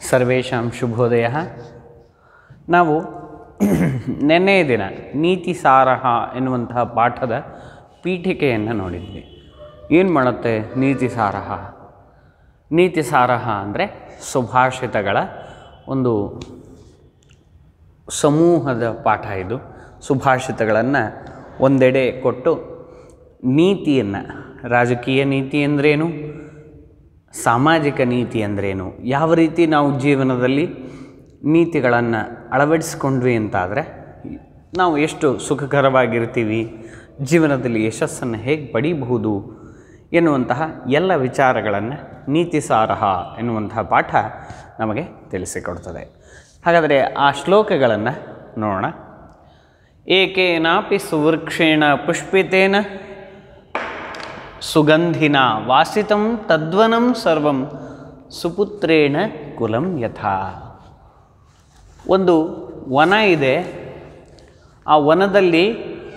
ಸರ್ವೇಷಾಂ ಶುಭೋದಯ ನಾವು ನಿನ್ನೆಯ ದಿನ ನೀತಿ ಸಾರಹ ಎನ್ನುವಂತಹ ಪಾಠದ ಪೀಠಿಕೆಯನ್ನು ನೋಡಿದ್ವಿ ಏನು ಮಾಡುತ್ತೆ ನೀತಿ ಸಾರಹ ನೀತಿ ಸಾರಹ ಅಂದರೆ ಸುಭಾಷಿತಗಳ ಒಂದು ಸಮೂಹದ ಪಾಠ ಇದು ಸುಭಾಷಿತಗಳನ್ನು ಒಂದೆಡೆ ಕೊಟ್ಟು ನೀತಿಯನ್ನು ರಾಜಕೀಯ ನೀತಿ ಅಂದ್ರೇನು ಸಾಮಾಜಿಕ ನೀತಿ ಅಂದ್ರೇನು ಯಾವ ರೀತಿ ನಾವು ಜೀವನದಲ್ಲಿ ನೀತಿಗಳನ್ನು ಅಳವಡಿಸ್ಕೊಂಡ್ವಿ ಅಂತಾದರೆ ನಾವು ಎಷ್ಟು ಸುಖಕರವಾಗಿರ್ತೀವಿ ಜೀವನದಲ್ಲಿ ಯಶಸ್ಸನ್ನು ಹೇಗೆ ಪಡೀಬಹುದು ಎನ್ನುವಂತಹ ಎಲ್ಲ ವಿಚಾರಗಳನ್ನು ನೀತಿ ಸಾರಹ ಎನ್ನುವಂತಹ ಪಾಠ ನಮಗೆ ತಿಳಿಸಿಕೊಡ್ತದೆ ಹಾಗಾದರೆ ಆ ಶ್ಲೋಕಗಳನ್ನು ನೋಡೋಣ ಏಕೇನಾಪಿ ಸುವೃಕ್ಷೇಣ ಪುಷ್ಪಿತೇನ ಸುಗಂಧಿನ ವಾಸಿತಂ ತದ್ವನಂ ಸರ್ವಂ ಸುಪುತ್ರೇಣ ಕುಲಂ ಯಥಾ ಒಂದು ವನ ಇದೆ ಆ ವನದಲ್ಲಿ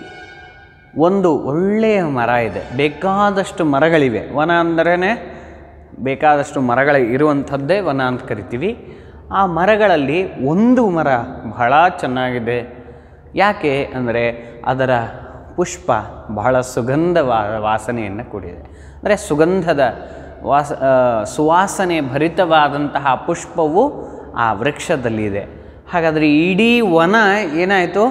ಒಂದು ಒಳ್ಳೆಯ ಮರ ಇದೆ ಬೇಕಾದಷ್ಟು ಮರಗಳಿವೆ ವನ ಅಂದ್ರೇ ಬೇಕಾದಷ್ಟು ಮರಗಳು ಇರುವಂಥದ್ದೇ ವನ ಅಂತ ಕರಿತೀವಿ ಆ ಮರಗಳಲ್ಲಿ ಒಂದು ಮರ ಬಹಳ ಚೆನ್ನಾಗಿದೆ ಯಾಕೆ ಅಂದರೆ ಅದರ ಪುಷ್ಪ ಬಹಳ ಸುಗಂಧವಾದ ವಾಸನೆಯನ್ನು ಕೂಡಿದೆ ಅಂದರೆ ಸುಗಂಧದ ವಾಸ ಆ, ಸುವಾಸನೆ ಭರಿತವಾದಂತಹ ಪುಷ್ಪವು ಆ ವೃಕ್ಷದಲ್ಲಿದೆ ಹಾಗಾದರೆ ಇಡೀ ವನ ಏನಾಯಿತು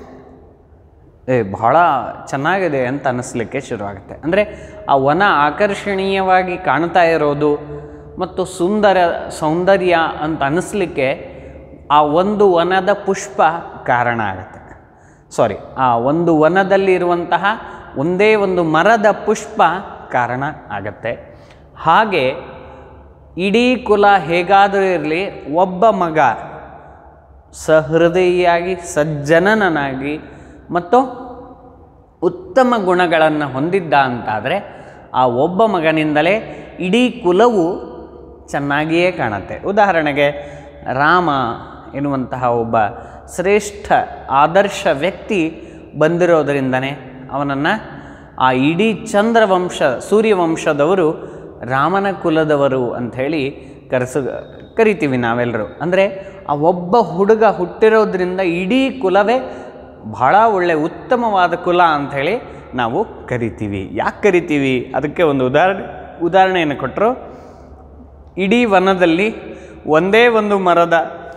ಏ ಬಹಳ ಚೆನ್ನಾಗಿದೆ ಅಂತ ಅನ್ನಿಸ್ಲಿಕ್ಕೆ ಶುರುವಾಗುತ್ತೆ ಅಂದರೆ ಆ ವನ ಆಕರ್ಷಣೀಯವಾಗಿ ಕಾಣ್ತಾ ಇರೋದು ಮತ್ತು ಸುಂದರ ಸೌಂದರ್ಯ ಅಂತ ಅನ್ನಿಸ್ಲಿಕ್ಕೆ ಆ ಒಂದು ವನದ ಪುಷ್ಪ ಕಾರಣ ಆಗುತ್ತೆ ಸಾರಿ ಆ ಒಂದು ವನದಲ್ಲಿರುವಂತಹ ಒಂದೇ ಒಂದು ಮರದ ಪುಷ್ಪ ಕಾರಣ ಆಗತ್ತೆ ಹಾಗೆ ಇಡೀ ಕುಲ ಹೇಗಾದರೂ ಇರಲಿ ಒಬ್ಬ ಮಗ ಸಹೃದಯಿಯಾಗಿ ಸಜ್ಜನನಾಗಿ ಮತ್ತು ಉತ್ತಮ ಗುಣಗಳನ್ನು ಹೊಂದಿದ್ದ ಅಂತಾದರೆ ಆ ಒಬ್ಬ ಮಗನಿಂದಲೇ ಇಡೀ ಕುಲವು ಚೆನ್ನಾಗಿಯೇ ಕಾಣುತ್ತೆ ಉದಾಹರಣೆಗೆ ರಾಮ ಎನ್ನುವಂತಹ ಒಬ್ಬ ಶ್ರೇಷ್ಠ ಆದರ್ಶ ವ್ಯಕ್ತಿ ಬಂದಿರೋದರಿಂದನೇ ಅವನನ್ನು ಆ ಇಡೀ ಚಂದ್ರವಂಶ ಸೂರ್ಯವಂಶದವರು ರಾಮನ ಕುಲದವರು ಅಂಥೇಳಿ ಕರೆಸ ಕರಿತೀವಿ ನಾವೆಲ್ಲರೂ ಅಂದರೆ ಆ ಒಬ್ಬ ಹುಡುಗ ಹುಟ್ಟಿರೋದ್ರಿಂದ ಇಡೀ ಕುಲವೇ ಬಹಳ ಒಳ್ಳೆಯ ಉತ್ತಮವಾದ ಕುಲ ಅಂಥೇಳಿ ನಾವು ಕರಿತೀವಿ ಯಾಕೆ ಕರಿತೀವಿ ಅದಕ್ಕೆ ಒಂದು ಉದಾಹರಣೆ ಉದಾಹರಣೆಯನ್ನು ಕೊಟ್ಟರು ಇಡೀ ವನದಲ್ಲಿ ಒಂದೇ ಒಂದು ಮರದ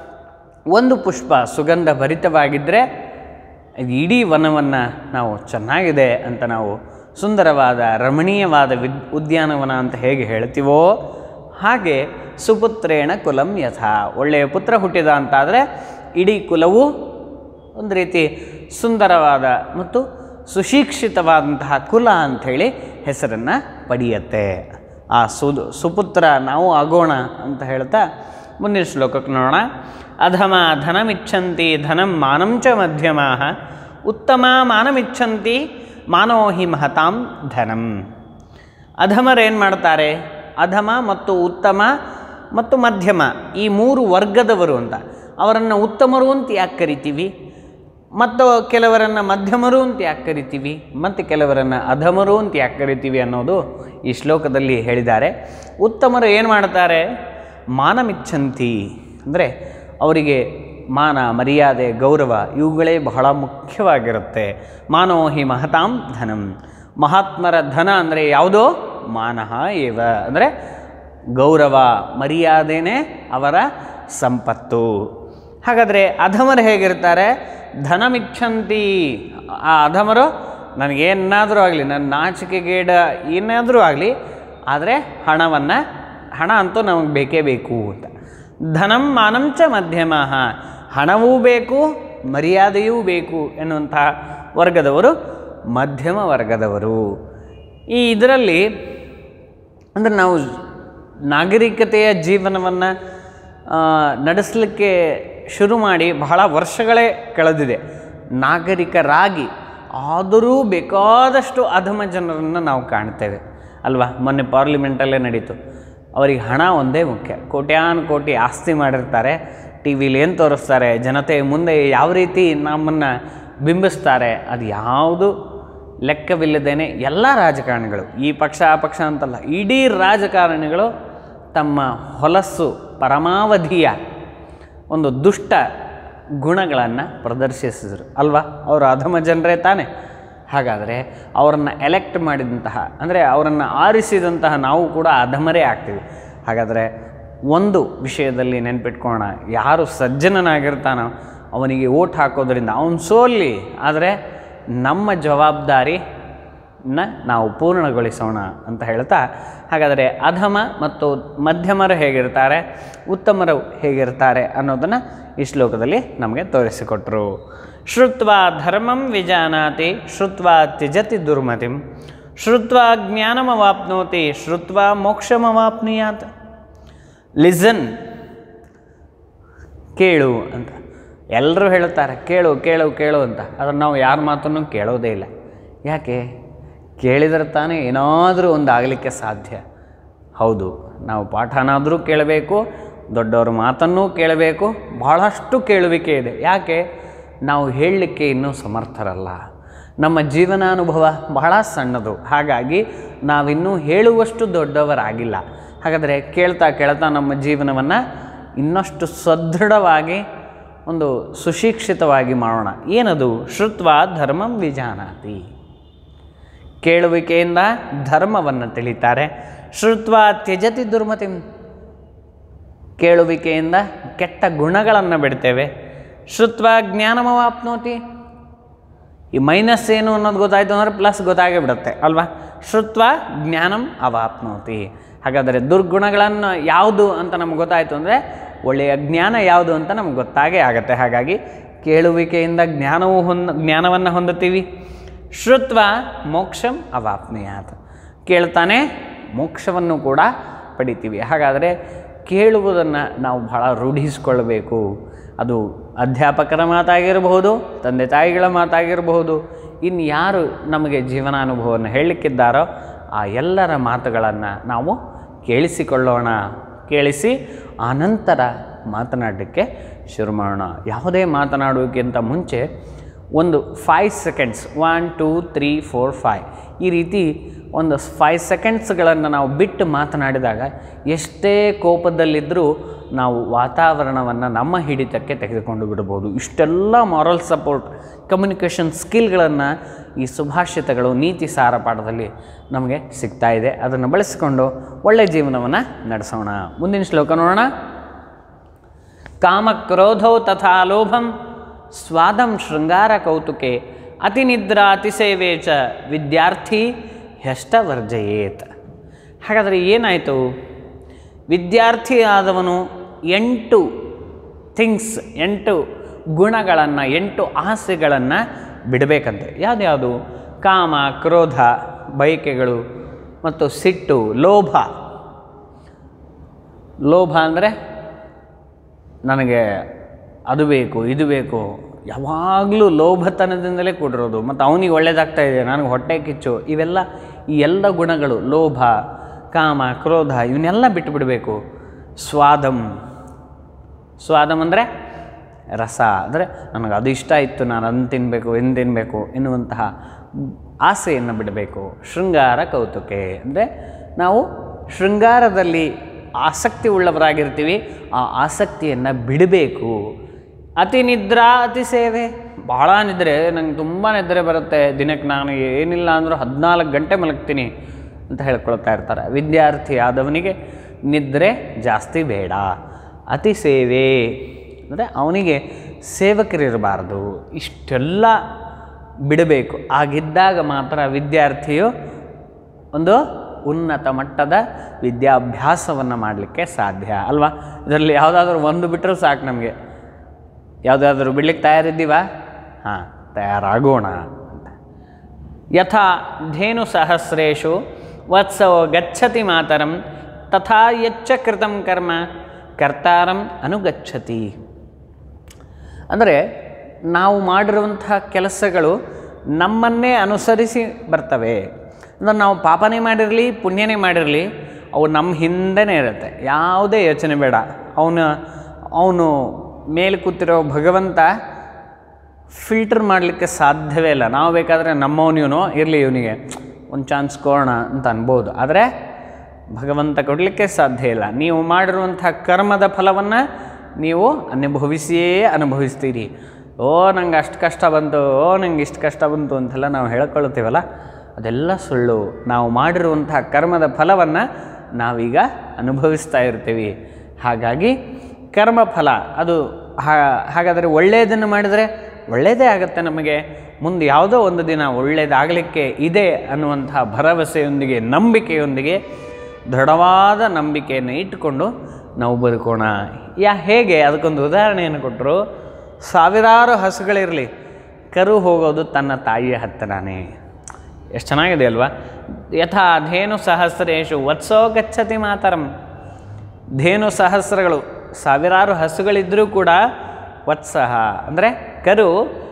ಒಂದು ಪುಷ್ಪ ಸುಗಂಧ ಭರಿತವಾಗಿದ್ದರೆ ಇದು ಇಡೀ ವನವನ್ನು ನಾವು ಚೆನ್ನಾಗಿದೆ ಅಂತ ನಾವು ಸುಂದರವಾದ ರಮಣೀಯವಾದ ವಿದ್ ಉದ್ಯಾನವನ ಅಂತ ಹೇಗೆ ಹೇಳ್ತೀವೋ ಹಾಗೆ ಸುಪುತ್ರೇಣ ಕುಲಂ ಯಥಾ ಒಳ್ಳೆಯ ಪುತ್ರ ಹುಟ್ಟಿದ ಅಂತಾದರೆ ಇಡೀ ಕುಲವು ಒಂದು ರೀತಿ ಸುಂದರವಾದ ಮತ್ತು ಸುಶಿಕ್ಷಿತವಾದಂತಹ ಕುಲ ಅಂಥೇಳಿ ಹೆಸರನ್ನು ಪಡೆಯುತ್ತೆ ಆ ಸುದು ಸುಪುತ್ರ ನಾವು ಆಗೋಣ ಅಂತ ಹೇಳ್ತಾ ಮುಂದಿನ ಶ್ಲೋಕಕ್ಕೆ ನೋಡೋಣ ಅಧಮ ಧನಮಿಚ್ಛಂತಿ ಧನಂ ಮಾನಂ ಚ ಮಧ್ಯಮಾ ಉತ್ತಮ ಮಾನಮಿಚ್ಛಂತಿ ಮಾನೋ ಹಿ ಮಹತಾಂ ಧನಂ ಅಧಮರೇನು ಮಾಡ್ತಾರೆ ಅಧಮ ಮತ್ತು ಉತ್ತಮ ಮತ್ತು ಮಧ್ಯಮ ಈ ಮೂರು ವರ್ಗದವರು ಅಂತ ಅವರನ್ನು ಉತ್ತಮರು ಅಂತ ಯಾಕೆ ಕರಿತೀವಿ ಮತ್ತು ಕೆಲವರನ್ನು ಮಧ್ಯಮರು ಅಂತ ಯಾಕೆ ಕರಿತೀವಿ ಮತ್ತು ಕೆಲವರನ್ನು ಅಧಮರು ಅಂತ ಯಾಕೆ ಕರಿತೀವಿ ಅನ್ನೋದು ಈ ಶ್ಲೋಕದಲ್ಲಿ ಹೇಳಿದ್ದಾರೆ ಉತ್ತಮರು ಏನು ಮಾಡ್ತಾರೆ ಮಾನಮಿಚ್ಛಂತಿ ಅಂದರೆ ಅವರಿಗೆ ಮಾನ ಮರ್ಯಾದೆ ಗೌರವ ಇವುಗಳೇ ಬಹಳ ಮುಖ್ಯವಾಗಿರುತ್ತೆ ಮಾನೋ ಹಿ ಮಹತಾಂ ಧನಂ ಮಹಾತ್ಮರ ಧನ ಅಂದರೆ ಯಾವುದೋ ಮಾನಃ ಏವ ಅಂದರೆ ಗೌರವ ಮರ್ಯಾದೆನೇ ಅವರ ಸಂಪತ್ತು ಹಾಗಾದರೆ ಅಧಮರು ಹೇಗಿರ್ತಾರೆ ಧನಮಿಚ್ಛಂತಿ ಆ ಅಧಮರು ನನಗೇನಾದರೂ ಆಗಲಿ ನನ್ನ ನಾಚಿಕೆಗೇಡ ಏನಾದರೂ ಆಗಲಿ ಆದರೆ ಹಣವನ್ನು ಹಣ ಅಂತೂ ನಮಗೆ ಬೇಕೇ ಬೇಕು ಅಂತ ಧನಂ ಮಾನಂಚ ಮಧ್ಯಮ ಹಣವೂ ಬೇಕು ಮರ್ಯಾದೆಯೂ ಬೇಕು ಎನ್ನುವಂಥ ವರ್ಗದವರು ಮಧ್ಯಮ ವರ್ಗದವರು ಈ ಇದರಲ್ಲಿ ಅಂದರೆ ನಾವು ನಾಗರಿಕತೆಯ ಜೀವನವನ್ನು ನಡೆಸಲಿಕ್ಕೆ ಶುರು ಮಾಡಿ ಬಹಳ ವರ್ಷಗಳೇ ಕಳೆದಿದೆ ನಾಗರಿಕರಾಗಿ ಆದರೂ ಬೇಕಾದಷ್ಟು ಅಧಮ ಜನರನ್ನು ನಾವು ಕಾಣ್ತೇವೆ ಅಲ್ವಾ ಮೊನ್ನೆ ಪಾರ್ಲಿಮೆಂಟಲ್ಲೇ ನಡೀತು ಅವರಿಗೆ ಹಣ ಒಂದೇ ಮುಖ್ಯ ಕೋಟ್ಯಾನು ಕೋಟಿ ಆಸ್ತಿ ಮಾಡಿರ್ತಾರೆ ಟಿ ವಿಲಿ ಏನು ತೋರಿಸ್ತಾರೆ ಜನತೆ ಮುಂದೆ ಯಾವ ರೀತಿ ನಮ್ಮನ್ನು ಬಿಂಬಿಸ್ತಾರೆ ಅದು ಯಾವುದು ಲೆಕ್ಕವಿಲ್ಲದೇನೆ ಎಲ್ಲ ರಾಜಕಾರಣಿಗಳು ಈ ಪಕ್ಷ ಆ ಪಕ್ಷ ಅಂತಲ್ಲ ಇಡೀ ರಾಜಕಾರಣಿಗಳು ತಮ್ಮ ಹೊಲಸು ಪರಮಾವಧಿಯ ಒಂದು ದುಷ್ಟ ಗುಣಗಳನ್ನು ಪ್ರದರ್ಶಿಸಿದರು ಅಲ್ವಾ ಅವರು ಅಧಮ ಜನರೇ ತಾನೆ ಹಾಗಾದರೆ ಅವರನ್ನು ಎಲೆಕ್ಟ್ ಮಾಡಿದಂತಹ ಅಂದರೆ ಅವರನ್ನು ಆರಿಸಿದಂತಹ ನಾವು ಕೂಡ ಅಧಮರೇ ಆಗ್ತೀವಿ ಹಾಗಾದರೆ ಒಂದು ವಿಷಯದಲ್ಲಿ ನೆನ್ಪಿಟ್ಕೊಳ್ಳೋಣ ಯಾರು ಸಜ್ಜನನಾಗಿರ್ತಾನೋ ಅವನಿಗೆ ಓಟ್ ಹಾಕೋದ್ರಿಂದ ಅವನು ಸೋಲ್ಲಿ ಆದರೆ ನಮ್ಮ ಜವಾಬ್ದಾರಿ ನ ನಾವು ಪೂರ್ಣಗೊಳಿಸೋಣ ಅಂತ ಹೇಳ್ತಾ ಹಾಗಾದರೆ ಅಧಮ ಮತ್ತು ಮಧ್ಯಮರು ಹೇಗಿರ್ತಾರೆ ಉತ್ತಮರು ಹೇಗಿರ್ತಾರೆ ಅನ್ನೋದನ್ನು ಈ ಶ್ಲೋಕದಲ್ಲಿ ನಮಗೆ ತೋರಿಸಿಕೊಟ್ರು ಶ್ರುತ್ವ ಧರ್ಮಂ ವಿಜಾನಾತಿ ಶ್ರುತ್ವ ತ್ಯಜತಿ ದುರ್ಮತಿಂ ಶ್ರುತ್ವ ಜ್ಞಾನಮವಾಪ್ನೋತಿ ಶ್ರುತ್ವ ಮೋಕ್ಷಮವಾಪ್ನುಯಾತ್ ಲಿಸನ್ ಕೇಳು ಅಂತ ಎಲ್ಲರೂ ಹೇಳುತ್ತಾರೆ ಕೇಳು ಕೇಳು ಕೇಳು ಅಂತ ಆದರೆ ನಾವು ಯಾರ ಮಾತನ್ನು ಕೇಳೋದೇ ಇಲ್ಲ ಯಾಕೆ ಕೇಳಿದರೆ ತಾನೇ ಏನಾದರೂ ಒಂದು ಆಗಲಿಕ್ಕೆ ಸಾಧ್ಯ ಹೌದು ನಾವು ಪಾಠನಾದರೂ ಕೇಳಬೇಕು ದೊಡ್ಡವ್ರ ಮಾತನ್ನೂ ಕೇಳಬೇಕು ಬಹಳಷ್ಟು ಕೇಳುವಿಕೆ ಇದೆ ಯಾಕೆ ನಾವು ಹೇಳಲಿಕ್ಕೆ ಇನ್ನೂ ಸಮರ್ಥರಲ್ಲ ನಮ್ಮ ಜೀವನಾನುಭವ ಬಹಳ ಸಣ್ಣದು ಹಾಗಾಗಿ ನಾವಿನ್ನೂ ಹೇಳುವಷ್ಟು ದೊಡ್ಡವರಾಗಿಲ್ಲ ಹಾಗಾದರೆ ಕೇಳ್ತಾ ಕೇಳ್ತಾ ನಮ್ಮ ಜೀವನವನ್ನು ಇನ್ನಷ್ಟು ಸದೃಢವಾಗಿ ಒಂದು ಸುಶಿಕ್ಷಿತವಾಗಿ ಮಾಡೋಣ ಏನದು ಶ್ರುತ್ವ ಧರ್ಮಂ ವಿಜಾನಾತಿ ಕೇಳುವಿಕೆಯಿಂದ ಧರ್ಮವನ್ನು ತಿಳಿತಾರೆ ಶ್ರುತ್ವ ತ್ಯಜತಿ ದುರ್ಮತಿ ಕೇಳುವಿಕೆಯಿಂದ ಕೆಟ್ಟ ಗುಣಗಳನ್ನು ಬಿಡ್ತೇವೆ ಶ್ರುತ್ವ ಜ್ಞಾನಮವಾಪ್ನೋತಿ ಈ ಮೈನಸ್ ಏನು ಅನ್ನೋದು ಗೊತ್ತಾಯಿತು ಅಂದರೆ ಪ್ಲಸ್ ಗೊತ್ತಾಗೇ ಬಿಡುತ್ತೆ ಅಲ್ವಾ ಶ್ರುತ್ವ ಜ್ಞಾನಂ ಅವಾಪ್ನೋತಿ ಹಾಗಾದರೆ ದುರ್ಗುಣಗಳನ್ನು ಯಾವುದು ಅಂತ ನಮ್ಗೆ ಗೊತ್ತಾಯಿತು ಅಂದರೆ ಒಳ್ಳೆಯ ಜ್ಞಾನ ಯಾವುದು ಅಂತ ನಮ್ಗೆ ಗೊತ್ತಾಗೇ ಆಗುತ್ತೆ ಹಾಗಾಗಿ ಕೇಳುವಿಕೆಯಿಂದ ಜ್ಞಾನವು ಹೊಂದ ಜ್ಞಾನವನ್ನು ಹೊಂದುತ್ತೀವಿ ಶ್ರುತ್ವ ಮೋಕ್ಷಂ ಅವಾಪ್ನುಯಾತ್ ಕೇಳ್ತಾನೆ ಮೋಕ್ಷವನ್ನು ಕೂಡ ಪಡಿತೀವಿ ಹಾಗಾದರೆ ಕೇಳುವುದನ್ನು ನಾವು ಬಹಳ ರೂಢಿಸಿಕೊಳ್ಬೇಕು ಅದು ಅಧ್ಯಾಪಕರ ಮಾತಾಗಿರಬಹುದು ತಂದೆ ತಾಯಿಗಳ ಮಾತಾಗಿರಬಹುದು ಇನ್ನು ಯಾರು ನಮಗೆ ಜೀವನಾನುಭವವನ್ನು ಹೇಳಲಿಕ್ಕಿದ್ದಾರೋ ಆ ಎಲ್ಲರ ಮಾತುಗಳನ್ನು ನಾವು ಕೇಳಿಸಿಕೊಳ್ಳೋಣ ಕೇಳಿಸಿ ಆನಂತರ ಮಾತನಾಡಲಿಕ್ಕೆ ಶುರು ಮಾಡೋಣ ಯಾವುದೇ ಮಾತನಾಡುವುದಕ್ಕಿಂತ ಮುಂಚೆ ಒಂದು five seconds one two three four five ಈ ರೀತಿ ಒಂದು ಫೈವ್ ಸೆಕೆಂಡ್ಸ್ಗಳನ್ನು ನಾವು ಬಿಟ್ಟು ಮಾತನಾಡಿದಾಗ ಎಷ್ಟೇ ಕೋಪದಲ್ಲಿದ್ದರೂ ನಾವು ವಾತಾವರಣವನ್ನು ನಮ್ಮ ಹಿಡಿತಕ್ಕೆ ತೆಗೆದುಕೊಂಡು ಬಿಡ್ಬೋದು ಇಷ್ಟೆಲ್ಲ ಮಾರಲ್ ಸಪೋರ್ಟ್ ಕಮ್ಯುನಿಕೇಷನ್ ಸ್ಕಿಲ್ಗಳನ್ನು ಈ ಸುಭಾಷಿತಗಳು ನೀತಿ ಸಾರ ಪಾಠದಲ್ಲಿ ನಮಗೆ ಸಿಗ್ತಾ ಇದೆ ಅದನ್ನು ಬಳಸಿಕೊಂಡು ಒಳ್ಳೆಯ ಜೀವನವನ್ನು ನಡೆಸೋಣ ಮುಂದಿನ ಶ್ಲೋಕ ನೋಡೋಣ ಕಾಮಕ್ರೋಧೌ ತಥಾ ಲೋಭಂ ಸ್ವಾದಂ ಶೃಂಗಾರ ಕೌತುಕೆ ಅತಿನಿದ್ರಾ ಅತಿಸೇವೆ ಚ ವಿದ್ಯಾರ್ಥಿ ಹ್ಯಷ್ಟ ವರ್ಜಯೇತ್ ಹಾಗಾದರೆ ಏನಾಯಿತು ವಿದ್ಯಾರ್ಥಿ ಆದವನು ಎಂಟು ಥಿಂಗ್ಸ್ ಎಂಟು ಗುಣಗಳನ್ನು ಎಂಟು ಆಸೆಗಳನ್ನು ಬಿಡಬೇಕಂತೆ ಯಾವ್ದ್ಯಾವುದು ಕಾಮ ಕ್ರೋಧ ಬಯಕೆಗಳು ಮತ್ತು ಸಿಟ್ಟು ಲೋಭ ಲೋಭ ಅಂದರೆ ನನಗೆ ಅದು ಬೇಕು ಇದು ಬೇಕು ಯಾವಾಗಲೂ ಲೋಭತನದಿಂದಲೇ ಕೂಡಿರೋದು ಮತ್ತು ಅವನಿಗೆ ಒಳ್ಳೇದಾಗ್ತಾ ಇದೆ ನನಗೆ ಹೊಟ್ಟೆ ಕಿಚ್ಚು ಇವೆಲ್ಲ ಈ ಎಲ್ಲ ಗುಣಗಳು ಲೋಭ ಕಾಮ ಕ್ರೋಧ ಇವನ್ನೆಲ್ಲ ಬಿಟ್ಟುಬಿಡಬೇಕು ಸ್ವಾದಂ ಸ್ವಾದಂ ಅಂದರೆ ರಸ ಅಂದರೆ ನನಗೆ ಅದು ಇಷ್ಟ ಇತ್ತು ನಾನು ಅದನ್ನು ತಿನ್ನಬೇಕು ಏನು ತಿನ್ನಬೇಕು ಎನ್ನುವಂತಹ ಆಸೆಯನ್ನು ಬಿಡಬೇಕು ಶೃಂಗಾರ ಕೌತುಕೆ ಅಂದರೆ ನಾವು ಶೃಂಗಾರದಲ್ಲಿ ಆಸಕ್ತಿ ಉಳ್ಳವರಾಗಿರ್ತೀವಿ ಆ ಆಸಕ್ತಿಯನ್ನು ಬಿಡಬೇಕು ಅತಿ ನಿದ್ರಾ ಅತಿ ಸೇವೆ ಭಾಳ ನಿದ್ರೆ ನಂಗೆ ತುಂಬ ನಿದ್ರೆ ಬರುತ್ತೆ ದಿನಕ್ಕೆ ನಾನು ಏನಿಲ್ಲ ಅಂದರೂ ಹದಿನಾಲ್ಕು ಗಂಟೆ ಮಲಗ್ತೀನಿ ಅಂತ ಹೇಳ್ಕೊಳ್ತಾ ಇರ್ತಾರೆ ವಿದ್ಯಾರ್ಥಿ ಆದವನಿಗೆ ನಿದ್ರೆ ಜಾಸ್ತಿ ಬೇಡ ಅತಿ ಸೇವೆ ಅಂದರೆ ಅವನಿಗೆ ಸೇವಕರಿರಬಾರ್ದು ಇಷ್ಟೆಲ್ಲ ಬಿಡಬೇಕು ಆಗಿದ್ದಾಗ ಮಾತ್ರ ವಿದ್ಯಾರ್ಥಿಯು ಒಂದು ಉನ್ನತ ಮಟ್ಟದ ವಿದ್ಯಾಭ್ಯಾಸವನ್ನು ಮಾಡಲಿಕ್ಕೆ ಸಾಧ್ಯ ಅಲ್ವಾ ಇದರಲ್ಲಿ ಯಾವುದಾದ್ರೂ ಒಂದು ಬಿಟ್ಟರೂ ಸಾಕು ನಮಗೆ ಯಾವುದಾದ್ರೂ ಬಿಡ್ಲಿಕ್ಕೆ ತಯಾರಿದ್ದೀವಾ ಹಾಂ ತಯಾರಾಗೋಣ ಅಂತ ಯಥಾ ಧೇನು ಸಹಸ್ರೇಶು ವತ್ಸವೋ ಗಚ್ಚತಿ ಮಾತರಂ ತಥಾ ಯಚ್ಚ ಕೃತಂ ಕರ್ಮ ಕರ್ತಾರಂ ಅನುಗಚ್ಚತಿ ಅಂದರೆ ನಾವು ಮಾಡಿರುವಂತಹ ಕೆಲಸಗಳು ನಮ್ಮನ್ನೇ ಅನುಸರಿಸಿ ಬರ್ತವೆ ಅಂದರೆ ನಾವು ಪಾಪನೇ ಮಾಡಿರಲಿ ಪುಣ್ಯನೇ ಮಾಡಿರಲಿ ಅವು ನಮ್ಮ ಹಿಂದೆನೇ ಇರುತ್ತೆ ಯಾವುದೇ ಯೋಚನೆ ಬೇಡ ಅವನು ಅವನು ಮೇಲೆ ಕೂತಿರೋ ಭಗವಂತ ಫಿಲ್ಟರ್ ಮಾಡಲಿಕ್ಕೆ ಸಾಧ್ಯವೇ ಇಲ್ಲ ನಾವು ಬೇಕಾದರೆ ನಮ್ಮವನು ಇವನು ಇರಲಿ ಇವನಿಗೆ ಒಂದು ಚಾನ್ಸ್ ಕೊಡೋಣ ಅಂತ ಅನ್ಬೋದು ಆದರೆ ಭಗವಂತ ಕೊಡಲಿಕ್ಕೆ ಸಾಧ್ಯ ಇಲ್ಲ ನೀವು ಮಾಡಿರುವಂಥ ಕರ್ಮದ ಫಲವನ್ನು ನೀವು ಅನುಭವಿಸಿಯೇ ಅನುಭವಿಸ್ತೀರಿ ಓ ನಂಗೆ ಅಷ್ಟು ಕಷ್ಟ ಬಂತು ಓ ನಂಗೆ ಇಷ್ಟು ಕಷ್ಟ ಬಂತು ಅಂತೆಲ್ಲ ನಾವು ಹೇಳ್ಕೊಳ್ತೀವಲ್ಲ ಅದೆಲ್ಲ ಸುಳ್ಳು ನಾವು ಮಾಡಿರುವಂಥ ಕರ್ಮದ ಫಲವನ್ನು ನಾವೀಗ ಅನುಭವಿಸ್ತಾ ಇರ್ತೀವಿ ಹಾಗಾಗಿ ಕರ್ಮಫಲ ಅದು ಹಾ- ಹಾಗಾದರೆ ಒಳ್ಳೆಯದನ್ನು ಮಾಡಿದರೆ ಒಳ್ಳೆಯದೇ ಆಗುತ್ತೆ ನಮಗೆ ಮುಂದೆ ಯಾವುದೋ ಒಂದು ದಿನ ಒಳ್ಳೆಯದಾಗಲಿಕ್ಕೆ ಇದೆ ಅನ್ನುವಂಥ ಭರವಸೆಯೊಂದಿಗೆ ನಂಬಿಕೆಯೊಂದಿಗೆ ದೃಢವಾದ ನಂಬಿಕೆಯನ್ನು ಇಟ್ಟುಕೊಂಡು ನಾವು ಬದುಕೋಣ ಯಾ ಹೇಗೆ ಅದಕ್ಕೊಂದು ಉದಾಹರಣೆಯನ್ನು ಕೊಟ್ಟರು ಸಾವಿರಾರು ಹಸುಗಳಿರಲಿ ಕರು ಹೋಗೋದು ತನ್ನ ತಾಯಿಯ ಹತ್ತಿರನೇ ಎಷ್ಟು ಚೆನ್ನಾಗಿದೆ ಅಲ್ವಾ ಯಥಾ ಧೇನು ಸಹಸ್ರೇಶು ವತ್ಸೋ ಗಚ್ಚತಿ ಮಾತರಂ ಧೇನು ಸಹಸ್ರಗಳು ಸಾವಿರಾರು ಹಸುಗಳಿದ್ದರೂ ಕೂಡ ವತ್ಸಹ ಅಂದರೆ ಕರು